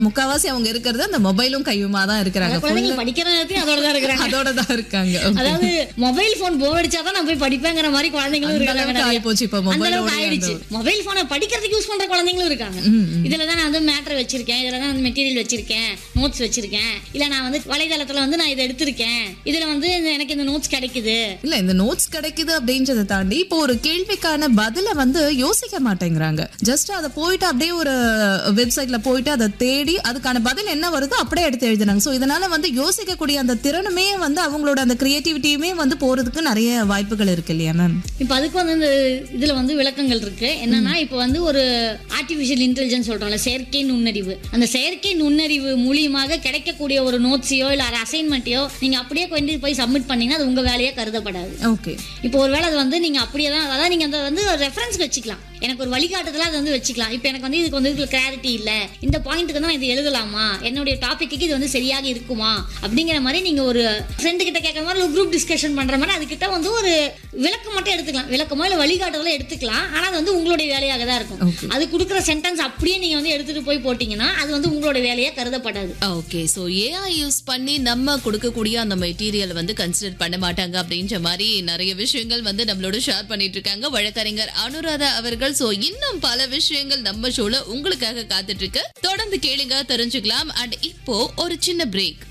முக்காவாசி அவங்க இருக்கிறது அந்த மொபைலும் கையுமா தான் இருக்கிறாங்க குழந்தைங்க படிக்கிற நேரத்தையும் அதோட தான் இருக்கிறாங்க அதோட தான் இருக்காங்க அதாவது மொபைல் போன் போர் அடிச்சாதான் நான் போய் படிப்பேங்கிற மாதிரி குழந்தைங்களும் அந்த இருக்காங்க அளவுக்கு நிறைய. ஆயிப்போச்சு இப்ப அந்த மொபைலோட அளவுக்கு ஆயிடுச்சு மொபைல் போனை படிக்கிறதுக்கு யூஸ் பண்ற குழந்தைங்களும் இருக்காங்க இதுல தான் நான் வந்து மேட்டர் வச்சிருக்கேன் இதுல தான் மெட்டீரியல் வச்சிருக்கேன் நோட்ஸ் வச்சிருக்கேன் இல்ல நான் வந்து வலைதளத்துல வந்து நான் இதை எடுத்திருக்கேன் இதுல வந்து இந்த- எனக்கு இந்த நோட்ஸ் கிடைக்குது இல்ல இந்த நோட்ஸ் கிடைக்குது அப்படின்றத தாண்டி இப்போ ஒரு கேள்விக்கான பதில வந்து யோசிக்க மாட்டேங்கிறாங்க ஜஸ்ட் அதை போயிட்டு அப்படியே ஒரு வெப்சைட்ல போயிட்டு அதை தேடி அதுக்கான பதில் என்ன வருதோ அப்படியே எடுத்து எழுதுனாங்க சோ இதனால வந்து யோசிக்கக்கூடிய அந்த திறனுமே வந்து அவங்களோட அந்த கிரியேட்டிவிட்டியுமே வந்து போறதுக்கு நிறைய வாய்ப்புகள் இருக்கு இல்லையா மேம் இப்போ அதுக்கு வந்து இந்த இதுல வந்து விளக்கங்கள் இருக்கு என்னன்னா இப்போ வந்து ஒரு ஆர்டிஃபிஷியல் இன்டெலிஜென்ஸ் சொல்றோம்ல செயற்கை நுண்ணறிவு அந்த செயற்கை நுண்ணறிவு மூலியமாக கிடைக்கக்கூடிய ஒரு நோட்ஸையோ இல்ல ஒரு அசைன்மெண்ட்டையோ நீங்க அப்படியே கொண்டு போய் சப்மிட் பண்ணீங்கன்னா அது உங்க வேலையா கருதப்படாது ஓகே இப்போ ஒருவேளை அது வந்து நீங்க அப்படியே தான் அதாவது நீங்க அந்த வந்து ரெஃபரன்ஸ் வச்சுக்கலாம் எனக்கு ஒரு வழிகாட்டுதலா அது வந்து வச்சுக்கலாம் இப்போ எனக்கு வந்து இதுக்கு வந்து இதுல கிளாரிட்டி இல்ல இந்த பாயிண்ட்டுக்கு தான் நான் இது எழுதலாமா என்னுடைய டாபிக்கு இது வந்து சரியாக இருக்குமா அப்படிங்கிற மாதிரி நீங்க ஒரு ஃப்ரெண்டு கிட்ட கேட்கற மாதிரி ஒரு குரூப் டிஸ்கஷன் பண்ற மாதிரி அதுக்கிட்ட வந்து ஒரு விளக்கம் மட்டும் எடுத்துக்கலாம் விளக்கமோ இல்ல வழிகாட்டுதலோ எடுத்துக்கலாம் ஆனா அது வந்து உங்களுடைய வேலையாக தான் இருக்கும் அது கொடுக்குற சென்டென்ஸ் அப்படியே நீங்க வந்து எடுத்துட்டு போய் போட்டீங்கன்னா அது வந்து உங்களோட வேலையா கருதப்படாது ஓகே சோ ஏஐ யூஸ் பண்ணி நம்ம கொடுக்கக்கூடிய அந்த மெட்டீரியல் வந்து கன்சிடர் பண்ண மாட்டாங்க அப்படின்ற மாதிரி நிறைய விஷயங்கள் வந்து நம்மளோட ஷேர் பண்ணிட்டு இருக்காங்க வழக்கறிஞர் அனுராதா அவர்கள் சோ இன்னும் பல விஷயங்கள் நம்ம ஷோல உங்களுக்காக காத்துட்டு இருக்கு தொடர்ந்து கேளுங்க தெரிஞ்சுக்கலாம் அண்ட் இப்போ ஒரு சின்ன பிரேக்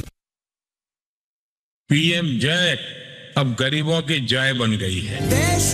पीएम जय अब गरीबों की जय बन गई है देश